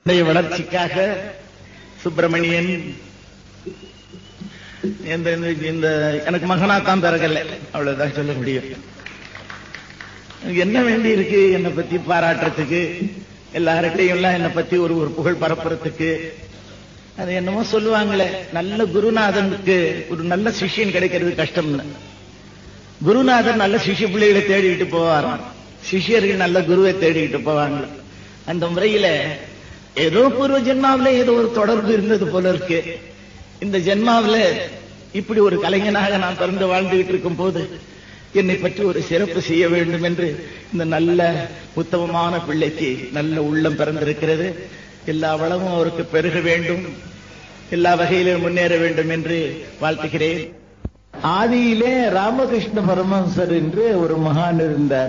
இன்றைய வளர்ச்சிக்காக சுப்பிரமணியன் இந்த இந்த- இந்த எனக்கு மகனா தான் பிறகல அவ்வளவுதான் சொல்ல முடியும் எனக்கு என்ன வேண்டி இருக்கு என்னை பத்தி பாராட்டுறதுக்கு எல்லார்கிட்டையும் எல்லாம் என்னை பத்தி ஒரு ஒரு புகழ் பரப்புறதுக்கு அது என்னமோ சொல்லுவாங்களே நல்ல குருநாதனுக்கு ஒரு நல்ல சிஷ்யன் கிடைக்கிறது கஷ்டம்னு குருநாதர் நல்ல சிஷ்ய பிள்ளைகளை தேடிக்கிட்டு போவாராம் சிஷ்யர்கள் நல்ல குருவை தேடிக்கிட்டு போவாங்க அந்த முறையில ஏதோ பூர்வ ஜென்மாவில ஏதோ ஒரு தொடர்பு இருந்தது போல இருக்கு இந்த ஜென்மாவில இப்படி ஒரு கலைஞனாக நான் பிறந்து வாழ்ந்துகிட்டு இருக்கும் போது என்னை பற்றி ஒரு சிறப்பு செய்ய வேண்டும் என்று இந்த நல்ல உத்தமமான பிள்ளைக்கு நல்ல உள்ளம் பிறந்திருக்கிறது எல்லா வளமும் அவருக்கு பெருக வேண்டும் எல்லா வகையிலும் முன்னேற வேண்டும் என்று வாழ்த்துகிறேன் ஆதியிலே ராமகிருஷ்ண பரமஹம்சர் என்று ஒரு மகான் இருந்தார்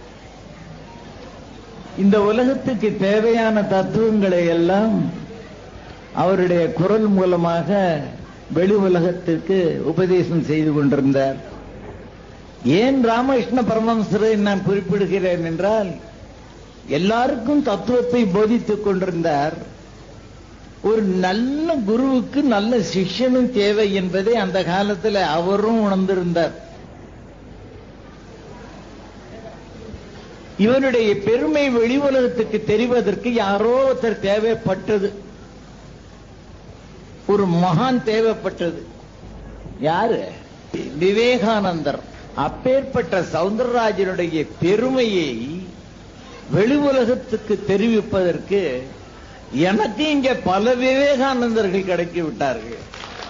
இந்த உலகத்துக்கு தேவையான தத்துவங்களை எல்லாம் அவருடைய குரல் மூலமாக வெளி உலகத்திற்கு உபதேசம் செய்து கொண்டிருந்தார் ஏன் ராமகிருஷ்ண பரமஹம்சரை நான் குறிப்பிடுகிறேன் என்றால் எல்லாருக்கும் தத்துவத்தை போதித்துக் கொண்டிருந்தார் ஒரு நல்ல குருவுக்கு நல்ல சிஷ்யனும் தேவை என்பதை அந்த காலத்தில் அவரும் உணர்ந்திருந்தார் இவனுடைய பெருமை வெளி உலகத்துக்கு தெரிவதற்கு யாரோ ஒருத்தர் தேவைப்பட்டது ஒரு மகான் தேவைப்பட்டது யாரு விவேகானந்தர் அப்பேற்பட்ட சவுந்தரராஜனுடைய பெருமையை வெளி உலகத்துக்கு தெரிவிப்பதற்கு எனக்கு இங்க பல விவேகானந்தர்கள் கிடைக்கி விட்டார்கள்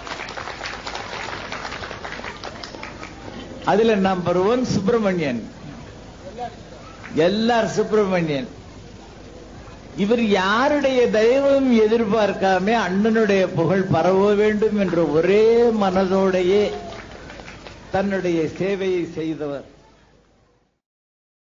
அதுல நம்பர் ஒன் சுப்பிரமணியன் எல்லார் சுப்பிரமணியன் இவர் யாருடைய தெய்வம் எதிர்பார்க்காம அண்ணனுடைய புகழ் பரவ வேண்டும் என்ற ஒரே மனதோடையே தன்னுடைய சேவையை செய்தவர்